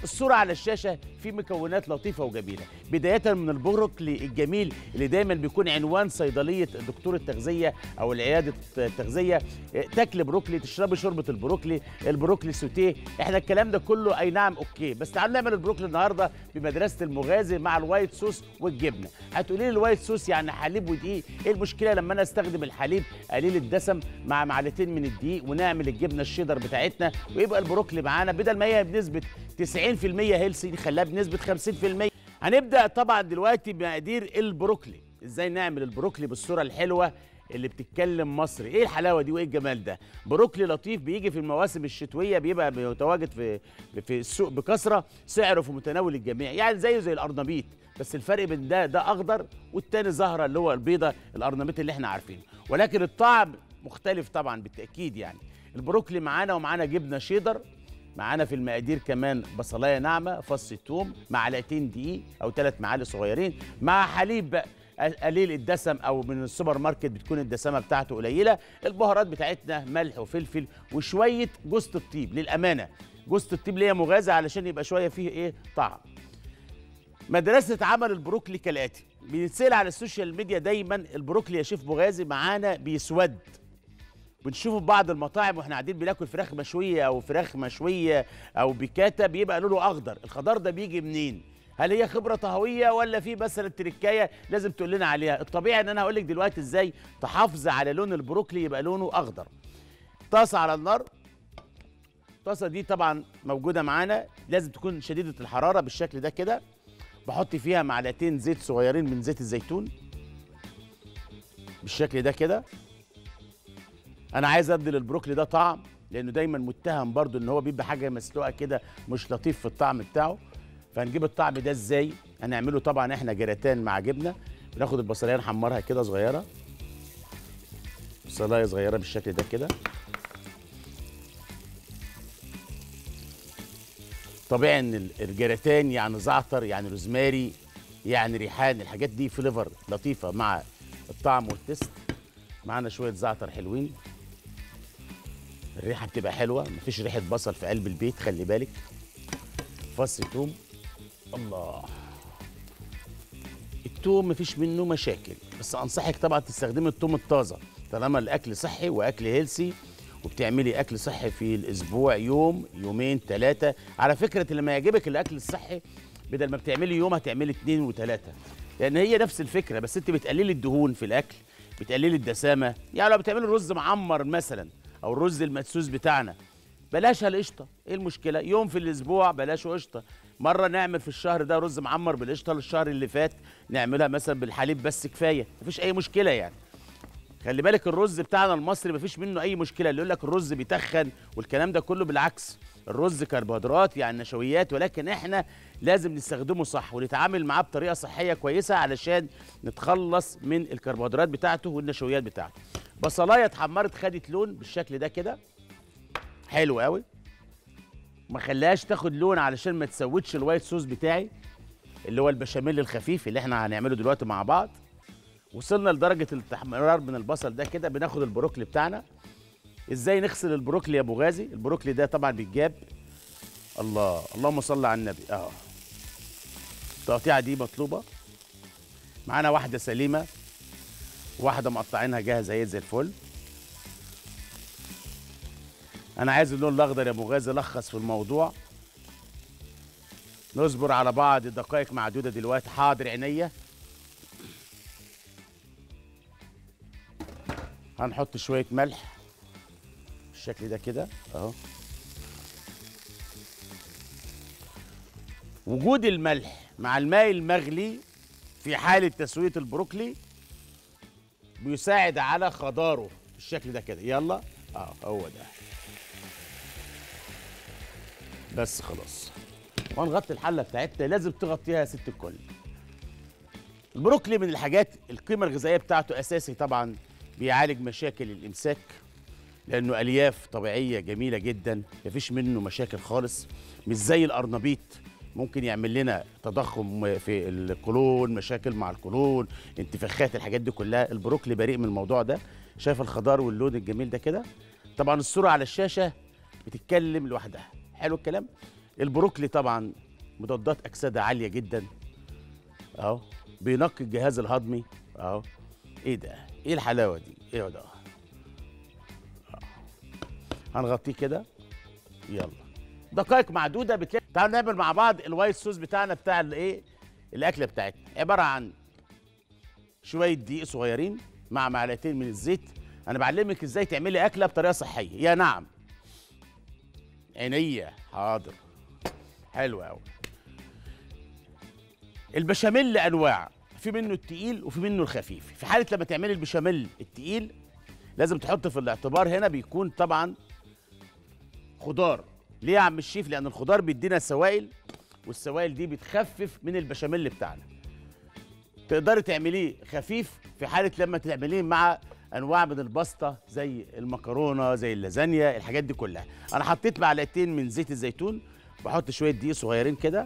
الصوره على الشاشه في مكونات لطيفه وجميله بدايه من البروكلي الجميل اللي دايما بيكون عنوان صيدليه دكتور التغذيه او العياده التغذيه تاكل بروكلي تشربي شوربه البروكلي البروكلي سوتيه احنا الكلام ده كله اي نعم اوكي بس تعالوا نعمل البروكلي النهارده بمدرسه المغازي مع الوايت صوص والجبنه هتقولي لي الوايت صوص يعني حليب ودقيق ايه المشكله لما انا استخدم الحليب قليل الدسم مع معلقتين من الدقيق ونعمل الجبنه الشيدر بتاعتنا ويبقى البروكلي معانا بدل ما هي بنسبه 90% هيلسي نخليها بنسبه 50% هنبدا طبعا دلوقتي بمقادير البروكلي ازاي نعمل البروكلي بالصوره الحلوه اللي بتتكلم مصري ايه الحلاوه دي وايه الجمال ده بروكلي لطيف بيجي في المواسم الشتويه بيبقى متواجد في في السوق بكثره سعره في متناول الجميع يعني زيه زي الارنبيط بس الفرق بين ده ده اخضر والتاني زهره اللي هو البيضه الارنبيط اللي احنا عارفينه ولكن الطعم مختلف طبعا بالتاكيد يعني البروكلي معانا ومعانا جبنه شيدر معانا في المقادير كمان بصلايه ناعمه فص ثوم معلقتين دقيق او ثلاث معالق صغيرين مع حليب بقى قليل الدسم او من السوبر ماركت بتكون الدسمه بتاعته قليله البهارات بتاعتنا ملح وفلفل وشويه جوز الطيب للامانه جوز الطيب ليه مغازه علشان يبقى شويه فيه ايه طعم مدرسه عمل البروكلي كالاتي بيتسال على السوشيال ميديا دايما البروكلي يا شيف مغازي معانا بيسود بنشوفه في بعض المطاعم واحنا قاعدين بناكل فراخ مشويه او فراخ مشويه او بيكاتا بيبقى لونه اخضر الخضار ده بيجي منين هل هي خبره طهويه ولا في مثلا تركايه لازم تقول لنا عليها الطبيعي ان انا هقول لك دلوقتي ازاي تحافظي على لون البروكلي يبقى لونه اخضر طاسه على النار الطاسه دي طبعا موجوده معانا لازم تكون شديده الحراره بالشكل ده كده بحط فيها معلقتين زيت صغيرين من زيت الزيتون بالشكل ده كده انا عايز ادي للبروكلي ده طعم لانه دايما متهم برضو ان هو بيبقى حاجه مسلوقه كده مش لطيف في الطعم بتاعه فهنجيب الطعم ده ازاي هنعمله طبعا احنا جراتان مع جبنه بناخد البصلايه نحمرها كده صغيره بصلايه صغيره بالشكل ده كده طبيعي ان الجراتان يعني زعتر يعني روزماري يعني ريحان الحاجات دي فليفر لطيفه مع الطعم والتست معانا شويه زعتر حلوين الريحه بتبقى حلوه مفيش ريحه بصل في قلب البيت خلي بالك فص توم الله التوم مفيش منه مشاكل بس انصحك طبعا تستخدمي التوم الطازه طالما الاكل صحي واكل هيلسي وبتعملي اكل صحي في الاسبوع يوم يومين ثلاثه على فكره لما يعجبك الاكل الصحي بدل ما بتعملي يوم هتعملي اتنين وثلاثه لان هي نفس الفكره بس انت بتقللي الدهون في الاكل بتقللي الدسامه يعني لو بتعملي رز معمر مثلا او الرز المدسوس بتاعنا بلاش القشطه ايه المشكله يوم في الاسبوع بلاش قشطه مره نعمل في الشهر ده رز معمر بالقشطه الشهر اللي فات نعملها مثلا بالحليب بس كفايه مفيش اي مشكله يعني خلي بالك الرز بتاعنا المصري مفيش منه اي مشكله اللي يقول لك الرز بيتخن والكلام ده كله بالعكس الرز كربوهيدرات يعني نشويات ولكن احنا لازم نستخدمه صح ونتعامل معاه بطريقه صحيه كويسه علشان نتخلص من الكربوهيدرات بتاعته والنشويات بتاعته بصلايه اتحمرت خدت لون بالشكل ده كده حلو قوي ما خليهاش تاخد لون علشان ما تسودش الوايت صوص بتاعي اللي هو البشاميل الخفيف اللي احنا هنعمله دلوقتي مع بعض وصلنا لدرجه الاحمرار من البصل ده كده بناخد البروكلي بتاعنا ازاي نغسل البروكلي يا ابو غازي البروكلي ده طبعا بيتجاب الله اللهم صل على النبي اه التقطيعه دي مطلوبه معانا واحده سليمه واحده مقطعينها جاهزه اهي زي الفل انا عايز اللون الاخضر يا ابو غازي لخص في الموضوع نصبر على بعض دقائق معدوده دلوقتي حاضر عينيا هنحط شويه ملح بالشكل ده كده اهو وجود الملح مع الماء المغلي في حاله تسويه البروكلي بيساعد على خضاره بالشكل ده كده يلا اه هو ده بس خلاص وهنغطي الحله بتاعتنا لازم تغطيها يا ست الكل البروكلي من الحاجات القيمه الغذائيه بتاعته اساسي طبعا بيعالج مشاكل الامساك لانه الياف طبيعيه جميله جدا مفيش منه مشاكل خالص مش زي الارنبيط ممكن يعمل لنا تضخم في القولون مشاكل مع القولون انتفاخات الحاجات دي كلها البروكلي بريء من الموضوع ده شايف الخضار واللون الجميل ده كده طبعا الصوره على الشاشه بتتكلم لوحدها حلو الكلام البروكلي طبعا مضادات اكسده عاليه جدا اهو بينقي الجهاز الهضمي اهو ايه ده ايه الحلاوه دي ايه ده آه. هنغطيه كده يلا دقائق معدوده بتلاقي تعالوا نعمل مع بعض الوايت صوص بتاعنا بتاع الايه الاكله بتاعتنا عباره عن شويه دقيق صغيرين مع معلقتين من الزيت انا بعلمك ازاي تعملي اكله بطريقه صحيه يا نعم عينيا حاضر حلو قوي البشاميل انواع في منه التقيل وفي منه الخفيف في حاله لما تعملي البشاميل التقيل لازم تحط في الاعتبار هنا بيكون طبعا خضار ليه يا عم الشيف لان الخضار بيدينا سوائل والسوائل دي بتخفف من البشاميل بتاعنا تقدري تعمليه خفيف في حاله لما تعمليه مع انواع من الباستا زي المكرونه زي اللازانيا الحاجات دي كلها انا حطيت معلقتين من زيت الزيتون بحط شويه دقيق صغيرين كده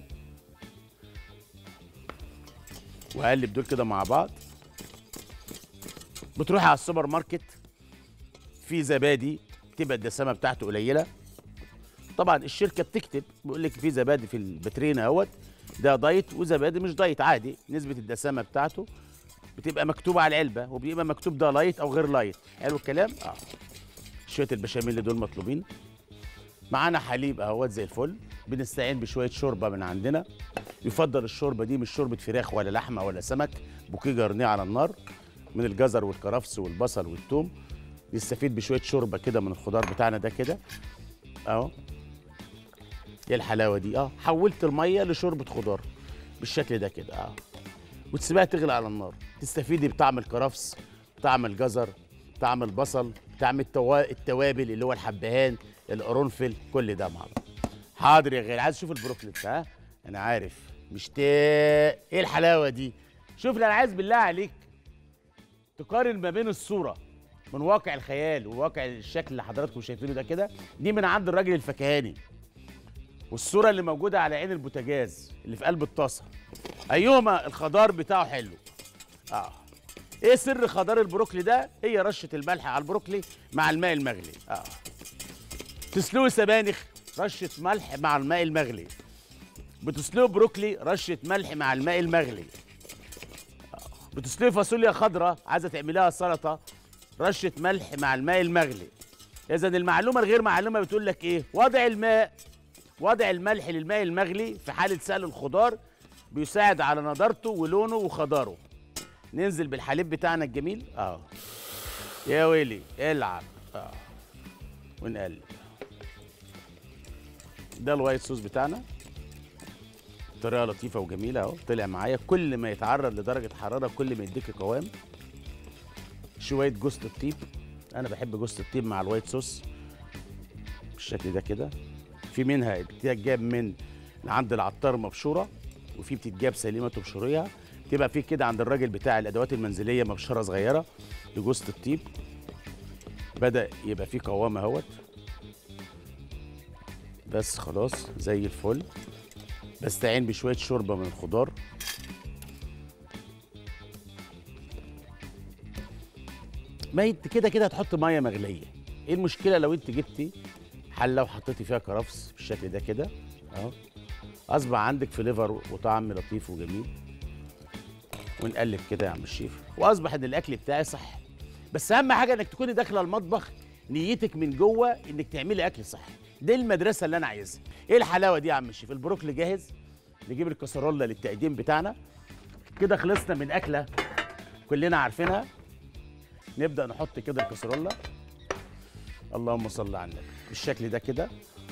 واقلب دول كده مع بعض بتروحي على السوبر ماركت في زبادي تبقى الدسامه بتاعته قليله طبعا الشركه بتكتب بيقول لك في زبادي في البترين اهوت ده دايت وزبادي مش دايت عادي نسبه الدسامه بتاعته بتبقى مكتوبه على العلبه وبيبقى مكتوب ده لايت او غير لايت حلو الكلام اه شويه البشاميل دول مطلوبين معانا حليب اهوت زي الفل بنستعين بشويه شوربه من عندنا يفضل الشوربه دي مش شوربه فراخ ولا لحمه ولا سمك بوكيه جرنيه على النار من الجزر والكرفس والبصل والثوم يستفيد بشويه شوربه كده من الخضار بتاعنا ده كده اهو ايه الحلاوه دي اه حولت الميه لشوربه خضار بالشكل ده كده اه وتسيبها تغلي على النار تستفيدي بطعم الكرفس طعم الجزر طعم البصل طعم التوا... التوابل اللي هو الحبهان القرنفل كل ده مع بعض حاضر يا غالي عايز اشوف البروكلي ها انا عارف مشتاق ايه الحلاوه دي شوف انا عايز بالله عليك تقارن ما بين الصوره من واقع الخيال وواقع الشكل اللي حضراتكم شايفينه ده كده دي من عند الراجل الفكهاني والصوره اللي موجوده على عين البوتاجاز اللي في قلب الطاسه ايهما الخضار بتاعه حلو اه ايه سر خضار البروكلي ده هي رشه الملح على البروكلي مع الماء المغلي اه تسلقي سبانخ رشه ملح مع الماء المغلي بتسلقي بروكلي رشه ملح مع الماء المغلي آه. بتسلقي فاصوليا خضراء عايزه تعمليها سلطه رشه ملح مع الماء المغلي اذا المعلومه الغير معلومه بتقول لك ايه وضع الماء وضع الملح للماء المغلي في حاله سلق الخضار بيساعد على نضارته ولونه وخضاره ننزل بالحليب بتاعنا الجميل اه يا ويلي العب اه ونقلب ده الوايت صوص بتاعنا طريقه لطيفه وجميله اهو طلع معايا كل ما يتعرض لدرجه حراره كل ما يديك قوام شويه جوز الطيب انا بحب جوز الطيب مع الوايت صوص بالشكل ده كده في منها بتتجاب من عند العطار مبشوره وفي بتتجاب سليمه تبشريها تبقى في كده عند الراجل بتاع الادوات المنزليه مبشره صغيره لجوز الطيب بدا يبقى في قوام اهوت بس خلاص زي الفل بستعين بشويه شوربه من الخضار ما انت كده كده هتحط ميه مغليه ايه المشكله لو انت جبتي حله وحطيتي فيها كرفس بالشكل ده كده اهو اصبح عندك فليفر وطعم لطيف وجميل ونقلب كده يا عم الشيف واصبح ان الاكل بتاعي صحي بس اهم حاجه انك تكوني داخله المطبخ نيتك من جوه انك تعملي اكل صحي دي المدرسه اللي انا عايزها ايه الحلاوه دي يا عم الشيف البروكلي جاهز نجيب الكسرولة للتقديم بتاعنا كده خلصنا من اكله كلنا عارفينها نبدا نحط كده الكسرولة اللهم صل على النبي بالشكل ده كده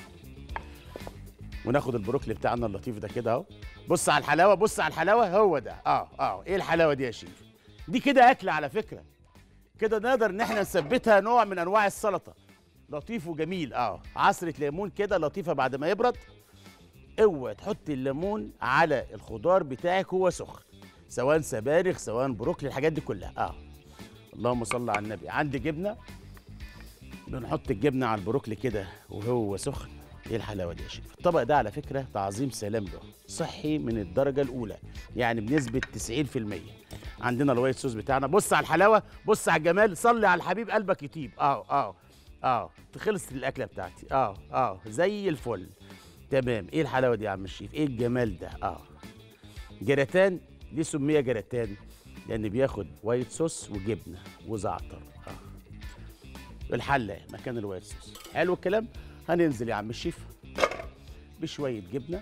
وناخد البروكلي بتاعنا اللطيف ده كده اهو بص على الحلاوه بص على الحلاوه هو ده اه اه ايه الحلاوه دي يا شيف دي كده اكله على فكره كده نقدر ان احنا نثبتها نوع من انواع السلطه لطيف وجميل اه عصره ليمون كده لطيفه بعد ما يبرد اوعى تحط الليمون على الخضار بتاعك وهو سخن سواء سبانخ سواء بروكلي الحاجات دي كلها اه اللهم صل على النبي عندي جبنه بنحط الجبنه على البروكلي كده وهو سخن ايه الحلاوه دي يا شيف الطبق ده على فكره تعظيم سلام له صحي من الدرجه الاولى يعني بنسبه 90% عندنا الوايت صوص بتاعنا بص على الحلاوه بص على الجمال صلي على الحبيب قلبك يطيب اه اه اه خلصت الاكله بتاعتي اه اه زي الفل تمام ايه الحلاوه دي يا عم الشيف ايه الجمال ده اه جراتان ليه سميه جراتان لان بياخد وايت صوص وجبنه وزعتر اه الحله مكان الوايت صوص حلو الكلام هننزل يا عم الشيف بشويه جبنه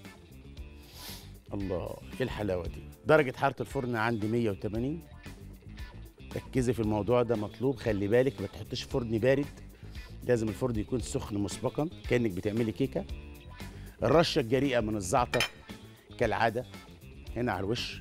الله ايه الحلاوه دي درجه حراره الفرن عندي 180 ركزي في الموضوع ده مطلوب خلي بالك ما تحطيش فرن بارد لازم الفرن يكون سخن مسبقا كانك بتعملي كيكه الرشه الجريئه من الزعتر كالعاده هنا على الوش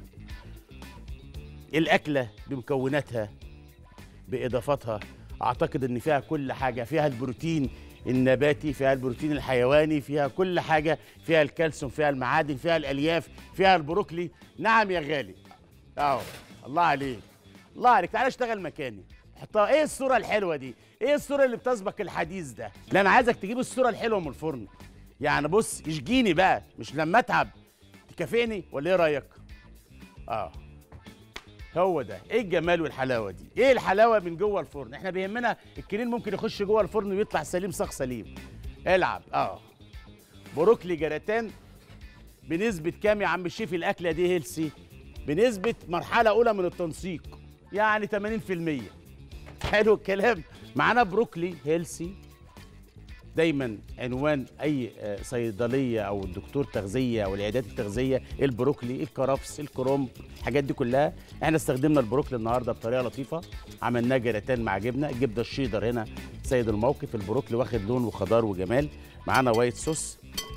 الاكله بمكوناتها باضافاتها اعتقد ان فيها كل حاجه فيها البروتين النباتي فيها البروتين الحيواني فيها كل حاجه فيها الكالسيوم فيها المعادن فيها الالياف فيها البروكلي نعم يا غالي اهو الله عليك الله عليك تعالى اشتغل مكاني حطها ايه الصوره الحلوه دي ايه الصوره اللي بتسبق الحديث ده لا انا عايزك تجيب الصوره الحلوه من الفرن يعني بص يشجيني بقى مش لما اتعب تكافئني ولا ايه رايك اه هو ده ايه الجمال والحلاوه دي ايه الحلاوه من جوه الفرن احنا بيهمنا الكريم ممكن يخش جوه الفرن ويطلع سليم صاغ سليم العب اه بروكلي جراتان بنسبه كام يا عم الشيف الاكله دي هيلسي بنسبه مرحله اولى من التنسيق يعني 80% حلو الكلام معانا بروكلي هيلسي دايما عنوان اي آه، صيدليه او دكتور تغذيه او العيادات التغذيه البروكلي الكرفس الكرنب الحاجات دي كلها احنا استخدمنا البروكلي النهارده بطريقه لطيفه عملناه جراتان مع جبنه الجبنه الشيدر هنا سيد الموقف البروكلي واخد لون وخضار وجمال معانا وايت صوص